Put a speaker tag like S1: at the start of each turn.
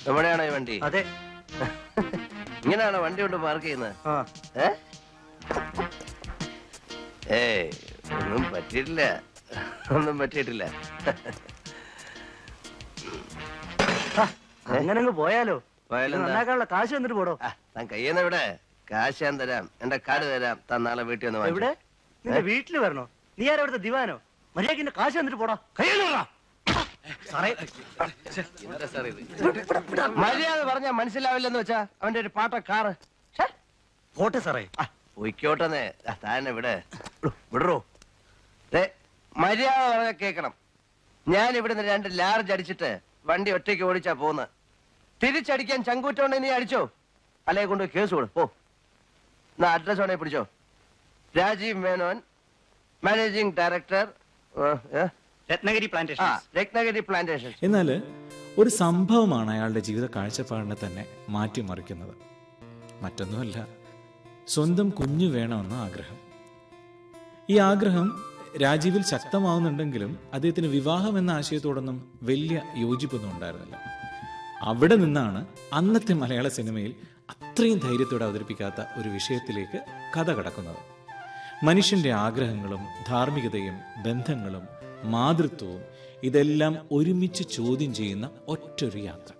S1: നമ്മുടെയാണോ ഈ വണ്ടി
S2: അതെ
S1: ഇങ്ങനെയാണോ വണ്ടി കൊണ്ട് പാർക്ക് ചെയ്യുന്നത്
S2: ആ
S1: ഏ ഏയ് ഒന്നും പറ്റിയിട്ടില്ല ഒന്നും പറ്റിയിട്ടില്ല
S2: അങ്ങനെ അങ്ങ് പോയാലോ
S1: പോയാലെന്താ?
S2: നന്നാക്കാനുള്ള കാശ് എന്നിട്ട് പോടോ
S1: ആ, താൻ കയ്യെന്ന് ഇവിടെ കാശ് ഞാൻ തരാം എന്റെ കാർഡ് തരാം താൻ നാളെ വീട്ടിൽ ഒന്ന് വാങ്ങിച്ചോ.
S2: എവിടെ നിന്റെ വീട്ടിൽ വരണോ നീ ആരാ ഇവിടുത്തെ ദിവാനോ മര്യാദക്കിന്റെ കാശ് എന്നിട്ട് പോടാ സാറേ
S1: എന്താ സാർ ഇത്? മര്യാദ പറഞ്ഞാ മനസ്സിലാവില്ലെന്ന് വെച്ചാ അവന്റെ ഒരു പാട്ട കാറ് ഛെ,
S2: പോട്ടെ സാറേ
S1: ആ, പൊയ്ക്കോട്ടെന്നേ ആ, താനെ ഇവിടെ വിടറോ ദേ, മര്യാദ പറഞ്ഞാ കേക്കണം ഞാൻ ഇവിടുന്ന് രണ്ട് ലാർജ് അടിച്ചിട്ട് വണ്ടി ഒറ്റയ്ക്ക് ഓടിച്ചാ പോന്ന് തിരിച്ചടിക്കാൻ ചങ്കൂറ്റോണ്ട് നീ അടിച്ചോ അല്ലെ കൊണ്ട് കേസ് കൊടു പോ എന്നാ അഡ്രസ് വേണേ പിടിച്ചോ രാജീവ് മേനോൻ മാനേജിംഗ് ഡയറക്ടർ
S2: രത്നഗിരി
S1: ആ
S2: പ്ലാന്റേഷൻ
S1: രത്നഗിരി പ്ലാന്റേഷൻ
S3: എന്നാൽ ഒരു സംഭവമാണ് അയാളുടെ ജീവിത കാഴ്ചപ്പാടിനെ തന്നെ മാറ്റിമറിക്കുന്നത് മറ്റൊന്നുമല്ല സ്വന്തം കുഞ്ഞു വേണമെന്ന ആഗ്രഹം ഈ ആഗ്രഹം രാജീവിൽ ശക്തമാവുന്നുണ്ടെങ്കിലും അദ്ദേഹത്തിന് വിവാഹം എന്ന ആശയത്തോടൊന്നും വലിയ യോജിപ്പൊന്നും ഉണ്ടായിരുന്നില്ല അവിടെ നിന്നാണ് അന്നത്തെ മലയാള സിനിമയിൽ അത്രയും ധൈര്യത്തോടെ അവതരിപ്പിക്കാത്ത ഒരു വിഷയത്തിലേക്ക് കഥ കടക്കുന്നത് മനുഷ്യന്റെ ആഗ്രഹങ്ങളും ധാർമ്മികതയും ബന്ധങ്ങളും മാതൃത്വവും ഇതെല്ലാം ഒരുമിച്ച് ചോദ്യം ചെയ്യുന്ന ഒറ്റൊരു യാത്ര